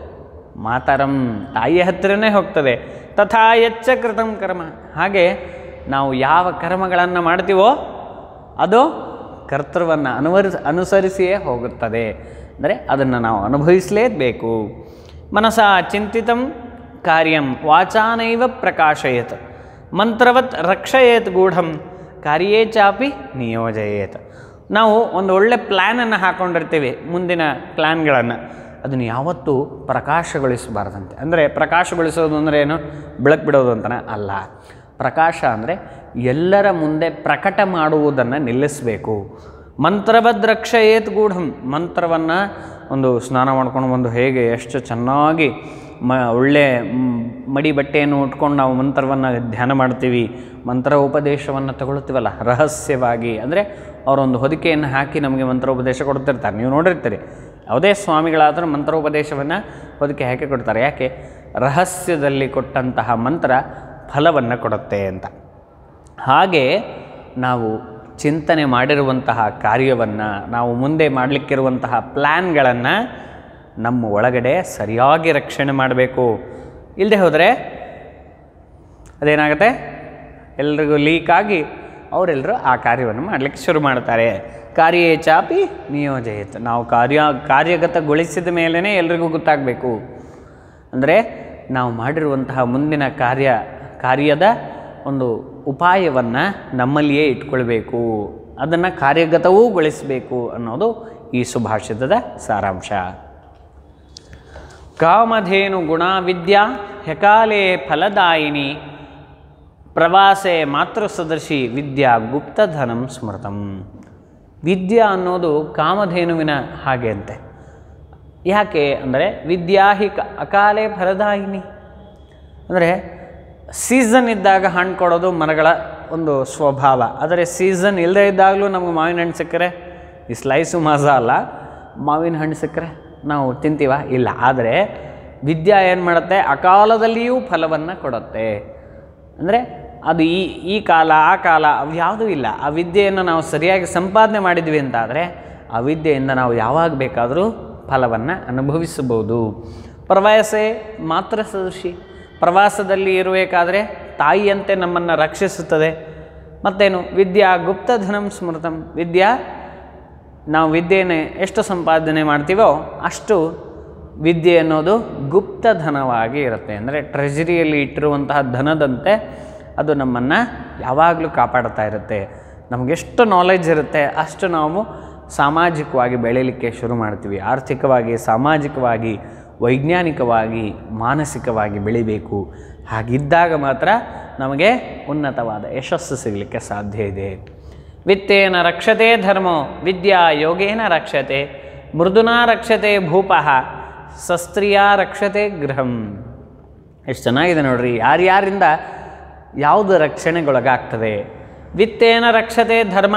ಮಾತರಂ ತಾಯಿಯ ಹತ್ತಿರನೇ ಹೋಗ್ತದೆ ತಥಾ ಎಚ್ಚ ಕೃತಂ ಕರ್ಮ ಹಾಗೆ ನಾವು ಯಾವ ಕರ್ಮಗಳನ್ನು ಮಾಡ್ತೀವೋ ಅದು ಕರ್ತೃವನ್ನು ಅನುವರ್ ಅನುಸರಿಸಿಯೇ ಹೋಗುತ್ತದೆ ಅಂದರೆ ಅದನ್ನು ನಾವು ಅನುಭವಿಸಲೇಬೇಕು ಮನಸ ಚಿಂತಿತಂ ಕಾರ್ಯಂ ವಾಚಾನೈವ ಪ್ರಕಾಶಯತ್ ಮಂತ್ರವತ್ ರಕ್ಷಯೇತ್ ಗೂಢಂ ಕಾರ್ಯೇ ಚಾಪಿ ನಿಯೋಜಯೇತ್ ನಾವು ಒಂದು ಒಳ್ಳೆ ಪ್ಲ್ಯಾನನ್ನು ಹಾಕ್ಕೊಂಡಿರ್ತೀವಿ ಮುಂದಿನ ಪ್ಲ್ಯಾನ್ಗಳನ್ನು ಅದನ್ನು ಯಾವತ್ತೂ ಪ್ರಕಾಶಗೊಳಿಸಬಾರ್ದಂತೆ ಅಂದರೆ ಪ್ರಕಾಶಗೊಳಿಸೋದು ಅಂದರೆ ಏನು ಬೆಳಕು ಬಿಡೋದು ಅಂತನ ಅಲ್ಲ ಪ್ರಕಾಶ ಅಂದರೆ ಎಲ್ಲರ ಮುಂದೆ ಪ್ರಕಟ ಮಾಡುವುದನ್ನು ನಿಲ್ಲಿಸಬೇಕು ಮಂತ್ರಬದ್ಧ ರಕ್ಷಯೇತ್ ಗೂಢಂ ಮಂತ್ರವನ್ನು ಒಂದು ಸ್ನಾನ ಮಾಡ್ಕೊಂಡು ಬಂದು ಹೇಗೆ ಎಷ್ಟು ಚೆನ್ನಾಗಿ ಮ ಒಳ್ಳೆ ಮ್, ಮಡಿ ಬಟ್ಟೆಯನ್ನು ಉಟ್ಕೊಂಡು ನಾವು ಮಂತ್ರವನ್ನು ಧ್ಯಾನ ಮಾಡ್ತೀವಿ ಮಂತ್ರ ಉಪದೇಶವನ್ನು ತಗೊಳ್ತೀವಲ್ಲ ರಹಸ್ಯವಾಗಿ ಅಂದರೆ ಅವರೊಂದು ಹೊದಿಕೆಯನ್ನು ಹಾಕಿ ನಮಗೆ ಮಂತ್ರೋಪದೇಶ ಕೊಡ್ತಿರ್ತಾರೆ ನೀವು ನೋಡಿರ್ತೀರಿ ಯಾವುದೇ ಸ್ವಾಮಿಗಳಾದರೂ ಮಂತ್ರೋಪದೇಶವನ್ನು ಹೊದಿಕೆ ಹಾಕಿ ಕೊಡ್ತಾರೆ ಯಾಕೆ ರಹಸ್ಯದಲ್ಲಿ ಕೊಟ್ಟಂತಹ ಮಂತ್ರ ಫಲವನ್ನು ಕೊಡುತ್ತೆ ಅಂತ ಹಾಗೆ ನಾವು ಚಿಂತನೆ ಮಾಡಿರುವಂತಹ ಕಾರ್ಯವನ್ನು ನಾವು ಮುಂದೆ ಮಾಡಲಿಕ್ಕಿರುವಂತಹ ಪ್ಲ್ಯಾನ್ಗಳನ್ನು ನಮ್ಮ ಒಳಗಡೆ ಸರಿಯಾಗಿ ರಕ್ಷಣೆ ಮಾಡಬೇಕು ಇಲ್ಲದೆ ಹೋದರೆ ಅದೇನಾಗುತ್ತೆ ಎಲ್ರಿಗೂ ಲೀಕ್ ಆಗಿ ಅವರೆಲ್ಲರೂ ಆ ಕಾರ್ಯವನ್ನು ಮಾಡಲಿಕ್ಕೆ ಶುರು ಮಾಡ್ತಾರೆ ಕಾರ್ಯೇ ಚಾಪಿ ನಿಯೋಜಯಿತು ನಾವು ಕಾರ್ಯ ಕಾರ್ಯಗತಗೊಳಿಸಿದ ಮೇಲೇ ಎಲ್ರಿಗೂ ಗೊತ್ತಾಗಬೇಕು ಅಂದರೆ ನಾವು ಮಾಡಿರುವಂತಹ ಮುಂದಿನ ಕಾರ್ಯ ಕಾರ್ಯದ ಒಂದು ಉಪಾಯವನ್ನು ನಮ್ಮಲ್ಲಿಯೇ ಇಟ್ಕೊಳ್ಬೇಕು ಅದನ್ನು ಕಾರ್ಯಗತವೂ ಗೊಳಿಸಬೇಕು ಅನ್ನೋದು ಈ ಸುಭಾಷಿತದ ಸಾರಾಂಶ ಕಾಮಧೇನು ಗುಣ ವಿದ್ಯಾ ಹೆಕಾಲೆ ಫಲದಾಯಿನಿ ಪ್ರವಾಸೆ ಮಾತೃ ಸದೃಶಿ ವಿದ್ಯಾ ಗುಪ್ತಧನಂ ಸ್ಮೃತಂ ವಿದ್ಯಾ ಅನ್ನೋದು ಕಾಮಧೇನುವಿನ ಹಾಗೆ ಅಂತೆ ಯಾಕೆ ಅಂದರೆ ವಿದ್ಯಾ ಹಿ ಕ ಅಕಾಲೆ ಫಲದಾಯಿನಿ ಅಂದರೆ ಸೀಸನ್ ಇದ್ದಾಗ ಹಣ್ಣು ಕೊಡೋದು ಮರಗಳ ಒಂದು ಸ್ವಭಾವ ಆದರೆ ಸೀಸನ್ ಇಲ್ಲದೇ ಇದ್ದಾಗಲೂ ನಮ್ಗೆ ಮಾವಿನ ಹಣ್ಣು ಸಿಕ್ಕರೆ ಈ ಸ್ಲೈಸು ಮಜ ಅಲ್ಲ ಮಾವಿನ ಹಣ್ಣು ಸಿಕ್ಕರೆ ನಾವು ತಿಂತೀವ ಇಲ್ಲ ಆದರೆ ವಿದ್ಯಾ ಏನು ಮಾಡುತ್ತೆ ಅಕಾಲದಲ್ಲಿಯೂ ಫಲವನ್ನು ಕೊಡುತ್ತೆ ಅಂದರೆ ಅದು ಈ ಈ ಕಾಲ ಆ ಕಾಲ ಅವು ಯಾವುದೂ ಇಲ್ಲ ಆ ವಿದ್ಯೆಯನ್ನು ನಾವು ಸರಿಯಾಗಿ ಸಂಪಾದನೆ ಮಾಡಿದ್ವಿ ಅಂತಾದರೆ ಆ ವಿದ್ಯೆಯಿಂದ ನಾವು ಯಾವಾಗ ಬೇಕಾದರೂ ಫಲವನ್ನು ಅನುಭವಿಸಬಹುದು ಪ್ರವಾಸೆ ಮಾತ್ರ ಸದೃಶಿ ಪ್ರವಾಸದಲ್ಲಿ ಇರಬೇಕಾದ್ರೆ ತಾಯಿಯಂತೆ ನಮ್ಮನ್ನು ರಕ್ಷಿಸುತ್ತದೆ ಮತ್ತೇನು ವಿದ್ಯಾ ಗುಪ್ತಧನಂ ಸ್ಮೃತಂ ವಿದ್ಯಾ ನಾವು ವಿದ್ಯೆಯನ್ನು ಎಷ್ಟು ಸಂಪಾದನೆ ಮಾಡ್ತೀವೋ ಅಷ್ಟು ವಿದ್ಯೆ ಅನ್ನೋದು ಗುಪ್ತಧನವಾಗಿ ಇರುತ್ತೆ ಅಂದರೆ ಟ್ರೆಜರಿಯಲ್ಲಿ ಇಟ್ಟಿರುವಂತಹ ಧನದಂತೆ ಅದು ನಮ್ಮನ್ನು ಯಾವಾಗಲೂ ಕಾಪಾಡ್ತಾ ಇರುತ್ತೆ ನಮಗೆಷ್ಟು ನಾಲೆಜ್ ಇರುತ್ತೆ ಅಷ್ಟು ನಾವು ಸಾಮಾಜಿಕವಾಗಿ ಬೆಳೀಲಿಕ್ಕೆ ಶುರು ಮಾಡ್ತೀವಿ ಆರ್ಥಿಕವಾಗಿ ಸಾಮಾಜಿಕವಾಗಿ ವೈಜ್ಞಾನಿಕವಾಗಿ ಮಾನಸಿಕವಾಗಿ ಬೆಳಿಬೇಕು ಹಾಗಿದ್ದಾಗ ಮಾತ್ರ ನಮಗೆ ಉನ್ನತವಾದ ಯಶಸ್ಸು ಸಿಗಲಿಕ್ಕೆ ಸಾಧ್ಯ ಇದೆ ವಿತ್ತೇನ ರಕ್ಷತೆ ಧರ್ಮೋ ವಿದ್ಯಾ ಯೋಗೇನ ರಕ್ಷತೆ ಮೃದುನಾ ರಕ್ಷತೆ ಭೂಪಃ ಶಸ್ತ್ರಿಯಾ ರಕ್ಷತೆ ಗೃಹಂ ಎಷ್ಟು ಚೆನ್ನಾಗಿದೆ ನೋಡ್ರಿ ಯಾರ್ಯಾರಿಂದ ಯಾವುದು ರಕ್ಷಣೆಗೊಳಗಾಗ್ತದೆ ವಿತ್ತೇನ ರಕ್ಷತೆ ಧರ್ಮ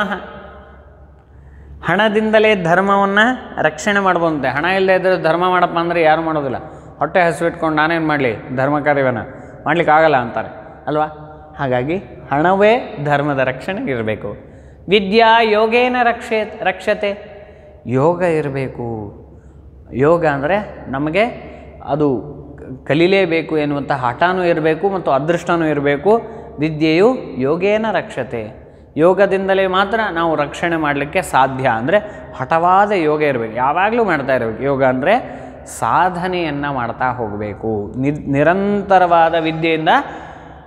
ಹಣದಿಂದಲೇ ಧರ್ಮವನ್ನು ರಕ್ಷಣೆ ಮಾಡ್ಬೋದಂತೆ ಹಣ ಇಲ್ಲದೆ ಇದ್ದರೆ ಧರ್ಮ ಮಾಡಪ್ಪ ಅಂದರೆ ಯಾರು ಮಾಡೋದಿಲ್ಲ ಹೊಟ್ಟೆ ಹಸಿವಿಟ್ಕೊಂಡು ನಾನೇನು ಮಾಡಲಿ ಧರ್ಮ ಕಾರ್ಯವನ್ನು ಮಾಡ್ಲಿಕ್ಕೆ ಆಗಲ್ಲ ಅಂತಾರೆ ಅಲ್ವಾ ಹಾಗಾಗಿ ಹಣವೇ ಧರ್ಮದ ರಕ್ಷಣೆಗೆ ಇರಬೇಕು ವಿದ್ಯಾ ಯೋಗೇನ ರಕ್ಷೆ ರಕ್ಷತೆ ಯೋಗ ಇರಬೇಕು ಯೋಗ ಅಂದರೆ ನಮಗೆ ಅದು ಕಲೀಲೇಬೇಕು ಎನ್ನುವಂಥ ಹಠನೂ ಇರಬೇಕು ಮತ್ತು ಅದೃಷ್ಟನೂ ಇರಬೇಕು ವಿದ್ಯೆಯು ಯೋಗೇನ ರಕ್ಷತೆ ಯೋಗದಿಂದಲೇ ಮಾತ್ರ ನಾವು ರಕ್ಷಣೆ ಮಾಡಲಿಕ್ಕೆ ಸಾಧ್ಯ ಅಂದರೆ ಹಠವಾದ ಯೋಗ ಇರಬೇಕು ಯಾವಾಗಲೂ ಮಾಡ್ತಾ ಇರಬೇಕು ಯೋಗ ಅಂದರೆ ಸಾಧನೆಯನ್ನು ಮಾಡ್ತಾ ಹೋಗಬೇಕು ನಿ ನಿರಂತರವಾದ ವಿದ್ಯೆಯಿಂದ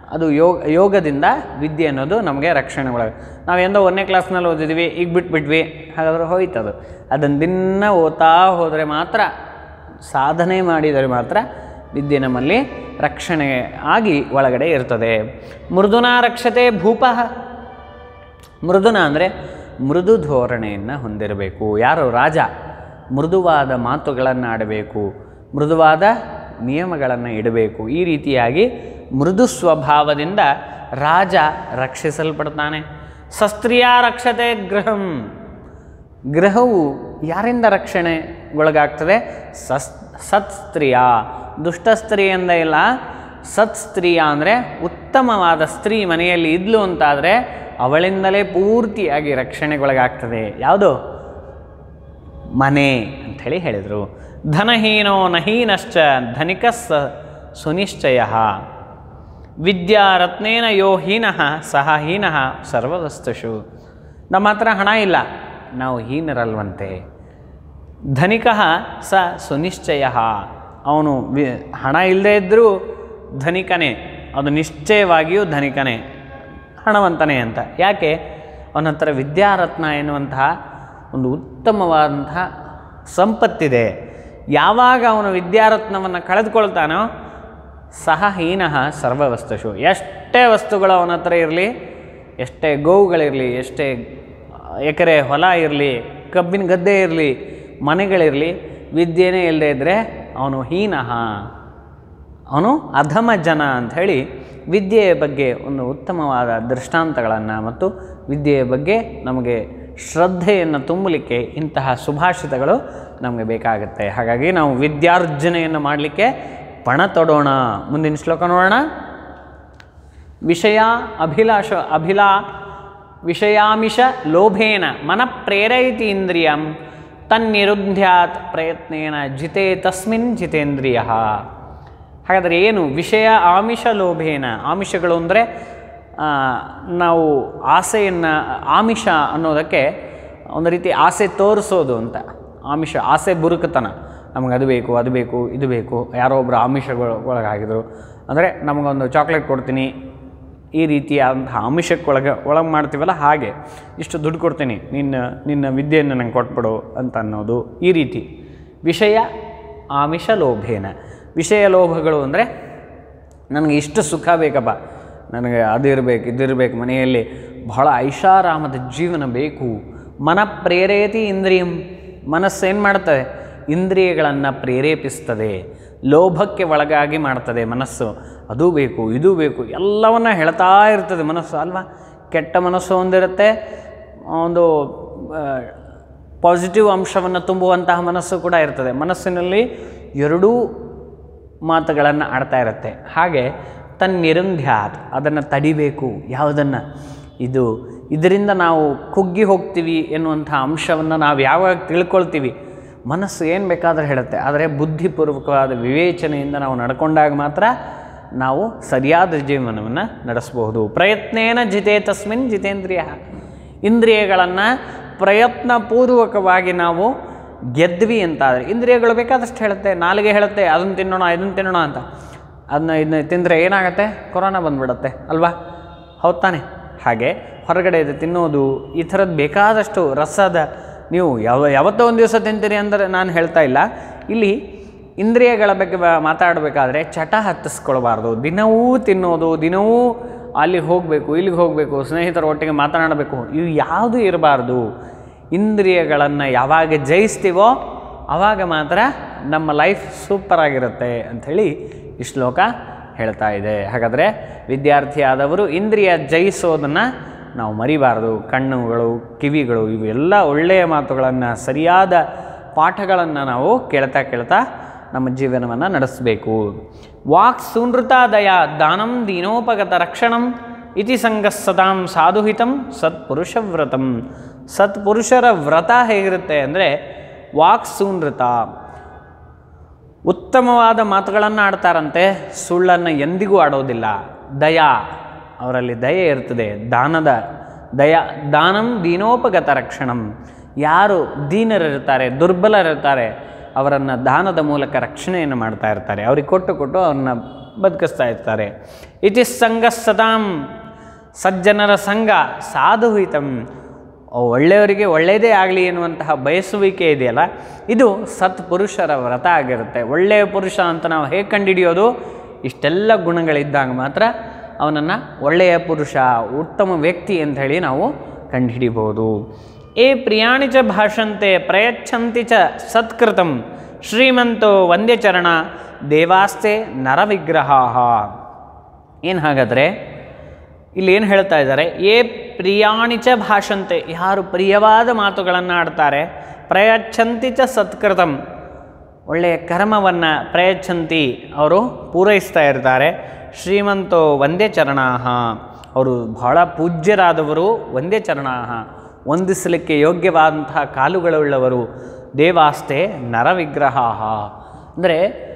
ಅದು ಯೋಗ ಯೋಗದಿಂದ ವಿದ್ಯೆ ಅನ್ನೋದು ನಮಗೆ ರಕ್ಷಣೆ ಒಳಗೆ ನಾವು ಎಂದೋ ಒಂದನೇ ಕ್ಲಾಸ್ನಲ್ಲಿ ಓದಿದ್ವಿ ಈಗ ಬಿಟ್ಬಿಟ್ವಿ ಹಾಗಾದ್ರೆ ಹೋಯ್ತದು ಅದನ್ನು ದಿನ ಓದ್ತಾ ಹೋದರೆ ಮಾತ್ರ ಸಾಧನೆ ಮಾಡಿದರೆ ಮಾತ್ರ ವಿದ್ಯೆ ನಮ್ಮಲ್ಲಿ ರಕ್ಷಣೆ ಆಗಿ ಒಳಗಡೆ ಇರ್ತದೆ ಮೃದುನಾ ರಕ್ಷತೆ ಭೂಪಃ ಮೃದುನ ಅಂದರೆ ಮೃದು ಧೋರಣೆಯನ್ನು ಹೊಂದಿರಬೇಕು ಯಾರು ರಾಜ ಮೃದುವಾದ ಮಾತುಗಳನ್ನು ಆಡಬೇಕು ಮೃದುವಾದ ನಿಯಮಗಳನ್ನು ಇಡಬೇಕು ಈ ರೀತಿಯಾಗಿ ಮೃದು ಸ್ವಭಾವದಿಂದ ರಾಜ ರಕ್ಷಿಸಲ್ಪಡ್ತಾನೆ ಸಸ್ತ್ರೀಯ ರಕ್ಷತೆ ಗೃಹಂ ಗೃಹವು ಯಾರಿಂದ ರಕ್ಷಣೆಗೊಳಗಾಗ್ತದೆ ಸಸ್ ಸತ್ ಸ್ತ್ರೀಯ ದುಷ್ಟ ಸ್ತ್ರೀಯಿಂದ ಇಲ್ಲ ಸತ್ ಸ್ತ್ರೀಯ ಅಂದರೆ ಉತ್ತಮವಾದ ಸ್ತ್ರೀ ಮನೆಯಲ್ಲಿ ಇದ್ಲು ಅಂತಾದರೆ ಅವಳಿಂದಲೇ ಪೂರ್ತಿಯಾಗಿ ರಕ್ಷಣೆಗೊಳಗಾಗ್ತದೆ ಯಾವುದು ಮನೆ ಅಂಥೇಳಿ ಹೇಳಿದರು ಧನಹೀನೋ ನಹೀನಶ್ಚ ಧನಿಕ ಸ ಸುನಿಶ್ಚಯ ವಿದ್ಯಾರತ್ನೇನ ಯೋ ಹೀನಃ ಸಹ ಹೀನಃ ಸರ್ವವಸ್ತುಷು ನಮ್ಮ ಹತ್ರ ಹಣ ಇಲ್ಲ ನಾವು ಹೀನರಲ್ವಂತೆ ಧನಿಕ ಸ ಸುನಿಶ್ಚಯ ಅವನು ವಿ ಹಣ ಇಲ್ಲದೇ ಇದ್ದರೂ ಧನಿಕನೇ ಅದು ನಿಶ್ಚಯವಾಗಿಯೂ ಧನಿಕನೇ ಹಣವಂತನೇ ಅಂತ ಯಾಕೆ ಅವನ ಹತ್ರ ವಿದ್ಯಾರತ್ನ ಎನ್ನುವಂತಹ ಒಂದು ಉತ್ತಮವಾದಂತಹ ಸಂಪತ್ತಿದೆ ಯಾವಾಗ ಅವನು ವಿದ್ಯಾರತ್ನವನ್ನು ಕಳೆದುಕೊಳ್ತಾನೋ ಸಹ ಹೀನಃ ಸರ್ವವಸ್ತುಷು ಎಷ್ಟೇ ವಸ್ತುಗಳು ಅವನ ಹತ್ರ ಇರಲಿ ಎಷ್ಟೇ ಗೋವುಗಳಿರಲಿ ಎಷ್ಟೇ ಎಕರೆ ಹೊಲ ಇರಲಿ ಕಬ್ಬಿನ ಗದ್ದೆ ಇರಲಿ ಮನೆಗಳಿರಲಿ ವಿದ್ಯೆನೇ ಇಲ್ಲದೆ ಇದ್ದರೆ ಅವನು ಹೀನಃ ಅವನು ಅಧಮ ಜನ ಅಂಥೇಳಿ ವಿದ್ಯೆಯ ಬಗ್ಗೆ ಒಂದು ಉತ್ತಮವಾದ ದೃಷ್ಟಾಂತಗಳನ್ನು ಮತ್ತು ವಿದ್ಯೆಯ ಬಗ್ಗೆ ನಮಗೆ ಶ್ರದ್ಧೆಯನ್ನು ತುಂಬಲಿಕ್ಕೆ ಇಂತಹ ಸುಭಾಷಿತಗಳು ನಮಗೆ ಬೇಕಾಗುತ್ತೆ ಹಾಗಾಗಿ ನಾವು ವಿದ್ಯಾರ್ಜನೆಯನ್ನು ಮಾಡಲಿಕ್ಕೆ ಪಣ ತೊಡೋಣ ಮುಂದಿನ ಶ್ಲೋಕ ನೋಡೋಣ ವಿಷಯ ಅಭಿಲಾಷ ಅಭಿಲಾ ವಿಷಯಾಮಿಷ ಲೋಭೇನ ಮನ ಪ್ರೇರಯತಿ ಇಂದ್ರಿಯಂ ತನ್ನಿರುದ್ಧ್ಯಾತ್ ಪ್ರಯತ್ನೇನ ಜಿತೆ ತಸ್ಮಿನ್ ಜಿತೇಂದ್ರಿಯ ಹಾಗಾದರೆ ಏನು ವಿಷಯ ಆಮಿಷ ಲೋಭೇನ ಆಮಿಷಗಳು ಅಂದರೆ ನಾವು ಆಸೆಯನ್ನು ಆಮಿಷ ಅನ್ನೋದಕ್ಕೆ ಒಂದು ರೀತಿ ಆಸೆ ತೋರಿಸೋದು ಅಂತ ಆಮಿಷ ಆಸೆ ಬುರುಕತನ ನಮಗೆ ಅದು ಬೇಕು ಅದು ಬೇಕು ಇದು ಬೇಕು ಯಾರೋ ಒಬ್ಬರು ಆಮಿಷಗಳು ಒಳಗಾಗಿದ್ರು ಅಂದರೆ ನಮಗೊಂದು ಚಾಕ್ಲೇಟ್ ಕೊಡ್ತೀನಿ ಈ ರೀತಿಯಾದಂತಹ ಆಮಿಷಕ್ಕೆ ಒಳಗೆ ಒಳಗೆ ಮಾಡ್ತೀವಲ್ಲ ಹಾಗೆ ಇಷ್ಟು ದುಡ್ಡು ಕೊಡ್ತೀನಿ ನಿನ್ನ ನಿನ್ನ ವಿದ್ಯೆಯನ್ನು ನಂಗೆ ಕೊಟ್ಬಿಡು ಅಂತ ಅನ್ನೋದು ಈ ರೀತಿ ವಿಷಯ ಆಮಿಷ ಲೋಭೇನ ವಿಷಯ ಲೋಭಗಳು ಅಂದರೆ ನನಗೆ ಇಷ್ಟು ಸುಖ ಬೇಕಪ್ಪ ನನಗೆ ಅದು ಇರಬೇಕು ಇದಿರಬೇಕು ಮನೆಯಲ್ಲಿ ಬಹಳ ಐಷಾರಾಮದ ಜೀವನ ಬೇಕು ಮನ ಪ್ರೇರೇತಿ ಇಂದ್ರಿಯಂ ಮನಸ್ಸು ಏನು ಮಾಡ್ತದೆ ಇಂದ್ರಿಯಗಳನ್ನು ಪ್ರೇರೇಪಿಸ್ತದೆ ಲೋಭಕ್ಕೆ ಒಳಗಾಗಿ ಮಾಡ್ತದೆ ಮನಸ್ಸು ಅದು ಬೇಕು ಇದು ಬೇಕು ಎಲ್ಲವನ್ನ ಹೇಳ್ತಾ ಇರ್ತದೆ ಮನಸ್ಸು ಅಲ್ವಾ ಕೆಟ್ಟ ಮನಸ್ಸು ಒಂದಿರುತ್ತೆ ಒಂದು ಪಾಸಿಟಿವ್ ಅಂಶವನ್ನು ತುಂಬುವಂತಹ ಮನಸ್ಸು ಕೂಡ ಇರ್ತದೆ ಮನಸ್ಸಿನಲ್ಲಿ ಎರಡೂ ಮಾತುಗಳನ್ನು ಆಡ್ತಾ ಇರುತ್ತೆ ಹಾಗೆ ತನ್ನಿರುಂಧ್ಯಾತ್ ಅದನ್ನು ತಡಿಬೇಕು ಯಾವುದನ್ನು ಇದು ಇದರಿಂದ ನಾವು ಕುಗ್ಗಿ ಹೋಗ್ತೀವಿ ಎನ್ನುವಂಥ ಅಂಶವನ್ನು ನಾವು ಯಾವಾಗ ತಿಳ್ಕೊಳ್ತೀವಿ ಮನಸ್ಸು ಏನು ಬೇಕಾದರೂ ಹೇಳುತ್ತೆ ಆದರೆ ಬುದ್ಧಿಪೂರ್ವಕವಾದ ವಿವೇಚನೆಯಿಂದ ನಾವು ನಡ್ಕೊಂಡಾಗ ಮಾತ್ರ ನಾವು ಸರಿಯಾದ ಜೀವನವನ್ನು ನಡೆಸಬಹುದು ಪ್ರಯತ್ನೇನ ಜಿತೆ ತಸ್ಮಿನ್ ಜಿತೇಂದ್ರಿಯ ಇಂದ್ರಿಯಗಳನ್ನು ಪ್ರಯತ್ನಪೂರ್ವಕವಾಗಿ ನಾವು ಗೆದ್ವಿ ಅಂತಾದರೆ ಇಂದ್ರಿಯಗಳು ಬೇಕಾದಷ್ಟು ಹೇಳುತ್ತೆ ನಾಲಿಗೆ ಹೇಳುತ್ತೆ ಅದನ್ನು ತಿನ್ನೋಣ ಇದನ್ನು ತಿನ್ನೋಣ ಅಂತ ಅದನ್ನ ಇದನ್ನ ತಿಂದರೆ ಏನಾಗುತ್ತೆ ಕೊರೋನಾ ಬಂದ್ಬಿಡುತ್ತೆ ಅಲ್ವಾ ಹೌದು ತಾನೆ ಹಾಗೆ ಹೊರಗಡೆ ಇದು ತಿನ್ನೋದು ಈ ಥರದ್ದು ಬೇಕಾದಷ್ಟು ರಸದ ನೀವು ಯಾವ ಯಾವತ್ತೋ ಒಂದು ದಿವಸ ತಿಂತೀರಿ ಅಂದರೆ ನಾನು ಹೇಳ್ತಾ ಇಲ್ಲ ಇಲ್ಲಿ ಇಂದ್ರಿಯಗಳ ಬಗ್ಗೆ ಬ- ಮಾತಾಡಬೇಕಾದ್ರೆ ಚಟ ಹತ್ತಿಸ್ಕೊಳ್ಬಾರ್ದು ದಿನವೂ ತಿನ್ನೋದು ದಿನವೂ ಅಲ್ಲಿ ಹೋಗಬೇಕು ಇಲ್ಲಿಗೆ ಹೋಗಬೇಕು ಸ್ನೇಹಿತರ ಒಟ್ಟಿಗೆ ಮಾತನಾಡಬೇಕು ಇವು ಯಾವುದೂ ಇರಬಾರ್ದು ಇಂದ್ರಿಯಗಳನ್ನು ಯಾವಾಗ ಜಯಿಸ್ತೀವೋ ಆವಾಗ ಮಾತ್ರ ನಮ್ಮ ಲೈಫ್ ಸೂಪರಾಗಿರುತ್ತೆ ಅಂಥೇಳಿ ಈ ಶ್ಲೋಕ ಹೇಳ್ತಾ ಇದೆ ಹಾಗಾದರೆ ವಿದ್ಯಾರ್ಥಿಯಾದವರು ಇಂದ್ರಿಯ ಜಯಿಸೋದನ್ನು ನಾವು ಮರಿಬಾರ್ದು ಕಣ್ಣುಗಳು ಕಿವಿಗಳು ಇವೆಲ್ಲ ಒಳ್ಳೆಯ ಮಾತುಗಳನ್ನು ಸರಿಯಾದ ಪಾಠಗಳನ್ನು ನಾವು ಕೇಳ್ತಾ ಕೇಳ್ತಾ ನಮ್ಮ ಜೀವನವನ್ನು ನಡೆಸಬೇಕು ವಾಕ್ ಸುನೃತಾದಯ ದಾನಂ ದೀನೋಪಗತ ರಕ್ಷಣಂ ಇತಿ ಸಂಘ ಸದಾಂ ಸಾಧುಹಿತಂ ಸತ್ಪುರುಷ ವ್ರತಂ ಸತ್ಪುರುಷರ ವ್ರತ ಹೇಗಿರುತ್ತೆ ಅಂದರೆ ವಾಕ್ ಸೂನೃತ ಉತ್ತಮವಾದ ಮಾತುಗಳನ್ನು ಆಡ್ತಾರಂತೆ ಸುಳ್ಳನ್ನು ಎಂದಿಗೂ ಆಡೋದಿಲ್ಲ ದಯಾ ಅವರಲ್ಲಿ ದಯೆ ಇರ್ತದೆ ದಾನದ ದಯ ದಾನಂ ದೀನೋಪಗತ ರಕ್ಷಣಂ ಯಾರು ದೀನರಿರ್ತಾರೆ ದುರ್ಬಲರಿರ್ತಾರೆ ಅವರನ್ನು ದಾನದ ಮೂಲಕ ರಕ್ಷಣೆಯನ್ನು ಮಾಡ್ತಾ ಇರ್ತಾರೆ ಅವ್ರಿಗೆ ಕೊಟ್ಟು ಕೊಟ್ಟು ಅವ್ರನ್ನ ಬದುಕಿಸ್ತಾ ಇರ್ತಾರೆ ಇತಿ ಸಂಘ ಸತಾಂ ಸಜ್ಜನರ ಸಂಘ ಸಾಧುಹಿತಂ ಒಳ್ಳೆಯವರಿಗೆ ಒಳ್ಳೆಯದೇ ಆಗಲಿ ಎನ್ನುವಂತಹ ಬಯಸುವಿಕೆ ಇದೆಯಲ್ಲ ಇದು ಸತ್ಪುರುಷರ ವ್ರತ ಆಗಿರುತ್ತೆ ಒಳ್ಳೆಯ ಪುರುಷ ಅಂತ ನಾವು ಹೇಗೆ ಕಂಡುಹಿಡಿಯೋದು ಇಷ್ಟೆಲ್ಲ ಗುಣಗಳಿದ್ದಾಗ ಮಾತ್ರ ಅವನನ್ನು ಒಳ್ಳೆಯ ಪುರುಷ ಉತ್ತಮ ವ್ಯಕ್ತಿ ಅಂತ ಹೇಳಿ ನಾವು ಕಂಡುಹಿಡಿಬೋದು ಏ ಪ್ರಿಯಾಣಿ ಚ ಭಾಷಂತೆ ಪ್ರಯಚ್ಛಂತಿ ಚ ಸತ್ಕೃತಂ ಶ್ರೀಮಂತೋ ವಂದ್ಯಚರಣ ದೇವಾಸ್ತೆ ನರವಿಗ್ರಹ ಏನು ಹಾಗಾದರೆ ಇಲ್ಲಿ ಏನು ಹೇಳ್ತಾ ಇದ್ದಾರೆ ಏ ಪ್ರಿಯಾಣಿಚ ಭಾಷಂತೆ ಯಾರು ಪ್ರಿಯವಾದ ಮಾತುಗಳನ್ನು ಆಡ್ತಾರೆ ಪ್ರಯಚ್ಛಂತಿ ಚ ಸತ್ಕೃತಂ ಒಳ್ಳೆಯ ಕರ್ಮವನ್ನು ಪ್ರಯಚ್ಛಂತಿ ಅವರು ಪೂರೈಸ್ತಾ ಇರ್ತಾರೆ ಶ್ರೀಮಂತೋ ವಂದ್ಯ ಚರಣಾಹ ಅವರು ಬಹಳ ಪೂಜ್ಯರಾದವರು ವಂದ್ಯ ಚರಣಾಹ ವಂದಿಸಲಿಕ್ಕೆ ಯೋಗ್ಯವಾದಂತಹ ಕಾಲುಗಳುಳ್ಳವರು ದೇವಾಸ್ತೆ ನರವಿಗ್ರಹ ಅಂದರೆ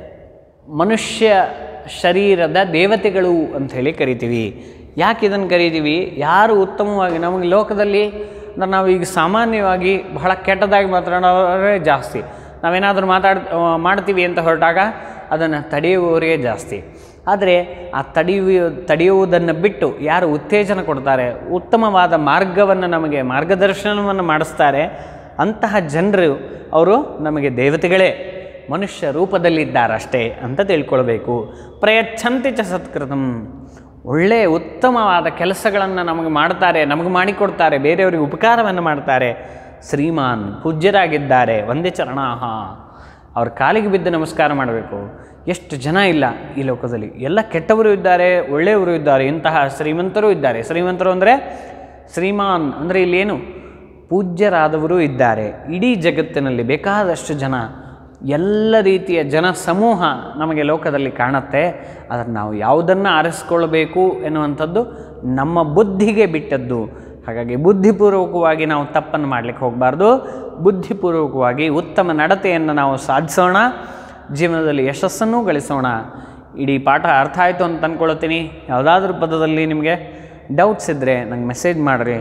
ಮನುಷ್ಯ ಶರೀರದ ದೇವತೆಗಳು ಅಂಥೇಳಿ ಕರಿತೀವಿ ಯಾಕೆ ಇದನ್ನು ಕರಿತೀವಿ ಯಾರು ಉತ್ತಮವಾಗಿ ನಮಗೆ ಲೋಕದಲ್ಲಿ ಅಂದ್ರೆ ನಾವು ಈಗ ಸಾಮಾನ್ಯವಾಗಿ ಬಹಳ ಕೆಟ್ಟದಾಗಿ ಮಾತನಾಡೋರೇ ಜಾಸ್ತಿ ನಾವೇನಾದರೂ ಮಾತಾಡ್ ಮಾಡ್ತೀವಿ ಅಂತ ಹೊರಟಾಗ ಅದನ್ನು ತಡೆಯುವವರೇ ಜಾಸ್ತಿ ಆದರೆ ಆ ತಡೆಯುವ ತಡೆಯುವುದನ್ನು ಬಿಟ್ಟು ಯಾರು ಉತ್ತೇಜನ ಕೊಡ್ತಾರೆ ಉತ್ತಮವಾದ ಮಾರ್ಗವನ್ನು ನಮಗೆ ಮಾರ್ಗದರ್ಶನವನ್ನು ಮಾಡಿಸ್ತಾರೆ ಅಂತಹ ಜನರು ಅವರು ನಮಗೆ ದೇವತೆಗಳೇ ಮನುಷ್ಯ ರೂಪದಲ್ಲಿದ್ದಾರಷ್ಟೇ ಅಂತ ತಿಳ್ಕೊಳ್ಬೇಕು ಪ್ರಯಚ್ಛಂತಿ ಚ ಸತ್ಕೃತಂ ಒಳ್ಳೆಯ ಉತ್ತಮವಾದ ಕೆಲಸಗಳನ್ನು ನಮಗೆ ಮಾಡ್ತಾರೆ ನಮಗೆ ಮಾಡಿಕೊಡ್ತಾರೆ ಬೇರೆಯವರಿಗೆ ಉಪಕಾರವನ್ನು ಮಾಡ್ತಾರೆ ಶ್ರೀಮಾನ್ ಪೂಜ್ಯರಾಗಿದ್ದಾರೆ ಒಂದೇ ಚರಣಾಹ ಅವ್ರ ಕಾಲಿಗೆ ಬಿದ್ದು ನಮಸ್ಕಾರ ಮಾಡಬೇಕು ಎಷ್ಟು ಜನ ಇಲ್ಲ ಈ ಲೋಕದಲ್ಲಿ ಎಲ್ಲ ಕೆಟ್ಟವರು ಇದ್ದಾರೆ ಒಳ್ಳೆಯವರು ಇದ್ದಾರೆ ಇಂತಹ ಶ್ರೀಮಂತರು ಇದ್ದಾರೆ ಶ್ರೀಮಂತರು ಅಂದರೆ ಶ್ರೀಮಾನ್ ಅಂದರೆ ಇಲ್ಲೇನು ಪೂಜ್ಯರಾದವರು ಇದ್ದಾರೆ ಇಡೀ ಜಗತ್ತಿನಲ್ಲಿ ಬೇಕಾದಷ್ಟು ಜನ ಎಲ್ಲ ರೀತಿಯ ಜನ ಸಮೂಹ ನಮಗೆ ಲೋಕದಲ್ಲಿ ಕಾಣುತ್ತೆ ಅದನ್ನು ನಾವು ಯಾವುದನ್ನು ಆರಿಸ್ಕೊಳ್ಬೇಕು ಎನ್ನುವಂಥದ್ದು ನಮ್ಮ ಬುದ್ಧಿಗೆ ಬಿಟ್ಟದ್ದು ಹಾಗಾಗಿ ಬುದ್ಧಿಪೂರ್ವಕವಾಗಿ ನಾವು ತಪ್ಪನ್ನು ಮಾಡಲಿಕ್ಕೆ ಹೋಗಬಾರ್ದು ಬುದ್ಧಿಪೂರ್ವಕವಾಗಿ ಉತ್ತಮ ನಡತೆಯನ್ನು ನಾವು ಸಾಧಿಸೋಣ ಜೀವನದಲ್ಲಿ ಯಶಸ್ಸನ್ನು ಗಳಿಸೋಣ ಇಡೀ ಪಾಠ ಅರ್ಥ ಆಯಿತು ಅಂತ ಅಂದ್ಕೊಳ್ತೀನಿ ಯಾವುದಾದ್ರೂ ಪದದಲ್ಲಿ ನಿಮಗೆ ಡೌಟ್ಸ್ ಇದ್ದರೆ ನಂಗೆ ಮೆಸೇಜ್ ಮಾಡಿರಿ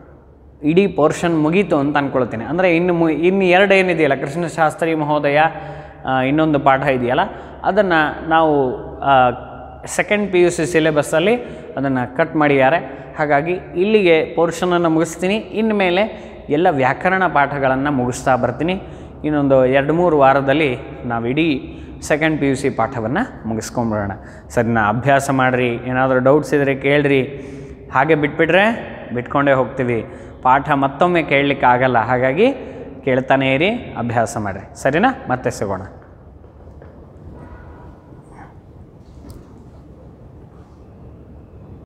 ಇಡೀ ಪೋರ್ಷನ್ ಮುಗೀತು ಅಂತ ಅಂದ್ಕೊಳ್ತೀನಿ ಅಂದರೆ ಇನ್ನು ಮು ಇನ್ನು ಎರಡು ಏನಿದೆಯಲ್ಲ ಕೃಷ್ಣಶಾಸ್ತ್ರಿ ಮಹೋದಯ ಆ, ಇನ್ನೊಂದು ಪಾಠ ಇದೆಯಲ್ಲ ಅದನ್ನು ನಾವು ಸೆಕೆಂಡ್ ಪಿ ಯು ಸಿ ಸಿಲೆಬಸ್ಸಲ್ಲಿ ಅದನ್ನು ಕಟ್ ಮಾಡಿದ್ದಾರೆ ಹಾಗಾಗಿ ಇಲ್ಲಿಗೆ ಪೋರ್ಷನನ್ನು ಮುಗಿಸ್ತೀನಿ ಇನ್ಮೇಲೆ ಎಲ್ಲ ವ್ಯಾಕರಣ ಪಾಠಗಳನ್ನು ಮುಗಿಸ್ತಾ ಬರ್ತೀನಿ ಇನ್ನೊಂದು ಎರಡು ಮೂರು ವಾರದಲ್ಲಿ ನಾವು ಇಡೀ ಸೆಕೆಂಡ್ ಪಿ ಯು ಸಿ ಪಾಠವನ್ನು ಮುಗಿಸ್ಕೊಂಬಿಡೋಣ ಸರಿನಾ ಅಭ್ಯಾಸ ಮಾಡಿರಿ ಏನಾದರೂ ಡೌಟ್ಸ್ ಇದ್ದರೆ ಕೇಳ್ರಿ ಹಾಗೆ ಬಿಟ್ಬಿಟ್ರೆ ಬಿಟ್ಕೊಂಡೇ ಹೋಗ್ತೀವಿ ಪಾಠ ಮತ್ತೊಮ್ಮೆ ಕೇಳಲಿಕ್ಕೆ ಆಗಲ್ಲ ಹಾಗಾಗಿ ಕೇಳ್ತಾನೇ ಇರಿ ಅಭ್ಯಾಸ ಮಾಡಿರಿ ಸರಿನಾ ಮತ್ತೆ ಸಿಗೋಣ